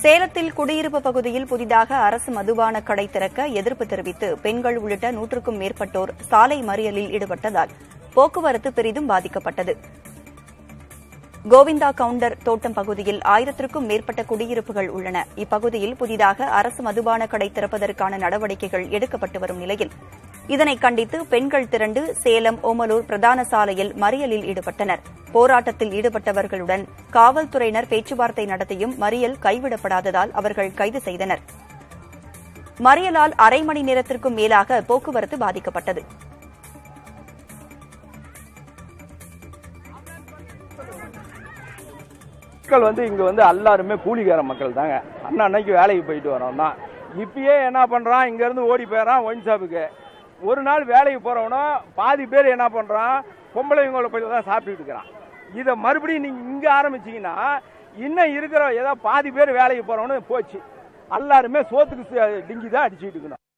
சேலத்தில் குடியிருப்பு பகுதியில் புதிதாக அரசு மதுபான கடை திறக்க எதிர்ப்பு தெரிவித்து பெண்கள் உள்ளிட்ட நூற்றுக்கும் மேற்பட்டோர் சாலை மறியலில் ஈடுபட்டதால் போக்குவரத்து பெரிதும் பாதிக்கப்பட்டது கோவிந்தா கவுண்டர் தோட்டம் பகுதியில் ஆயிரத்திற்கும் மேற்பட்ட குடியிருப்புகள் உள்ளன இப்பகுதியில் புதிதாக அரசு மதுபான கடை திறப்பதற்கான நடவடிக்கைகள் எடுக்கப்பட்டு வரும் நிலையில் இதனை கண்டித்து பெண்கள் திரண்டு சேலம் ஓமலூர் பிரதான சாலையில் மறியலில் ஈடுபட்டனர் போராட்டத்தில் ஈடுபட்டவர்களுடன் காவல்துறையினர் பேச்சுவார்த்தை நடத்தியும் மறியல் கைவிடப்படாததால் அவர்கள் கைது செய்தனர் மறியலால் அரை மணி நேரத்திற்கும் மேலாக போக்குவரத்து பாதிக்கப்பட்டது மக்கள் வந்து இங்க வந்து எல்லாருமே கூலிக்கார மக்கள் தாங்க அண்ணா அன்னைக்கு வேலைக்கு போயிட்டு வரோம் தான் இப்பயே என்ன பண்றான் இங்க இருந்து ஓடி போயிடறான் ஒயின் ஷாப்புக்கு ஒரு நாள் வேலைக்கு போறவனா பாதி பேர் என்ன பண்றான் பொம்பளைங்கள போய் தான் சாப்பிட்டுட்டு இருக்கிறான் இதை மறுபடியும் நீங்க இங்க ஆரம்பிச்சீங்கன்னா இன்னும் இருக்கிற ஏதோ பாதி பேர் வேலைக்கு போறவனு போச்சு எல்லாருமே சோத்துக்கு டிங்கி தான் அடிச்சுட்டு இருக்கணும்